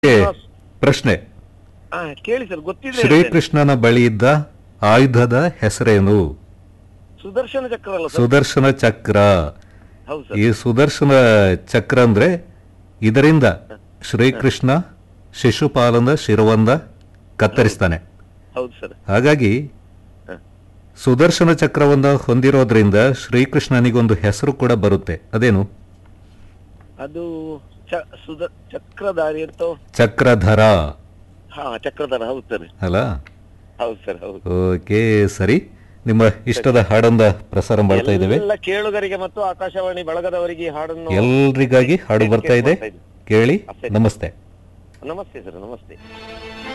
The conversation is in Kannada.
ಪ್ರಶ್ನೆ ಹಾ ಕೇಳಿ ಸರ್ ಗೊತ್ತಿದ್ರೆ ಹೇಳ್ತೇನೆ. ಶ್ರೀಕೃಷ್ಣನ ಬಳಿ ಇದ್ದ ಆಯುಧದ ಹೆಸರೇನು ಸುದರ್ಶನ ಚಕ್ರ ಅಲ್ಲ ಸರ್ ಸುದರ್ಶನ ಚಕ್ರ ಹೌದು ಸರ್ ಈ ಸುದರ್ಶನ ಚಕ್ರ ಅಂದ್ರೆ ಇದರಿಂದ ಶ್ರೀಕೃಷ್ಣ ಶಿಶುಪಾಲನ ಶಿರವನ್ನ ಕತ್ತರಿಸ್ತಾನೆ ಹೌದು ಸರ್ ಹಾಗಾಗಿ ಹ. ಸುದರ್ಶನ ಚಕ್ರವನ್ನ ಹೊಂದಿರೋದ್ರಿಂದ ಶ್ರೀಕೃಷ್ಣನಿಗೊಂದು ಹೆಸರು ಕೂಡ ಬರುತ್ತೆ ಅದೇನು ಅದು ಚ- ಸುದ ಚಕ್ರಧಾರಿ ಅಂತ ಚಕ್ರಧರ ಹಾ ಚಕ್ರಧಾರ ಹೌದು ಸರ್ ಅಲ್ಲ ಹೌದು ಸರ್ ಹೌದು ಓಕೆ ಸರಿ ನಿಮ್ಮ ಇಷ್ಟದ ಹಾಡೊಂದ ಪ್ರಸಾರ ಮಾಡ್ತಾ ಇದ್ದೇವೆ ಎಲ್ಲ ಕೇಳುಗರಿಗೆ ಮತ್ತು ಆಕಾಶವಾಣಿ ಬಳಗದವರಿಗೆ ಈ ಹಾಡನ್ನು ಎಲ್ರಿಗಾಗಿ ಹಾಡು ಬರ್ತಾ ಇದೆ ಕೇಳಿ ನಮಸ್ತೆ ನಮಸ್ತೆ ಸರ್ ನಮಸ್ತೆ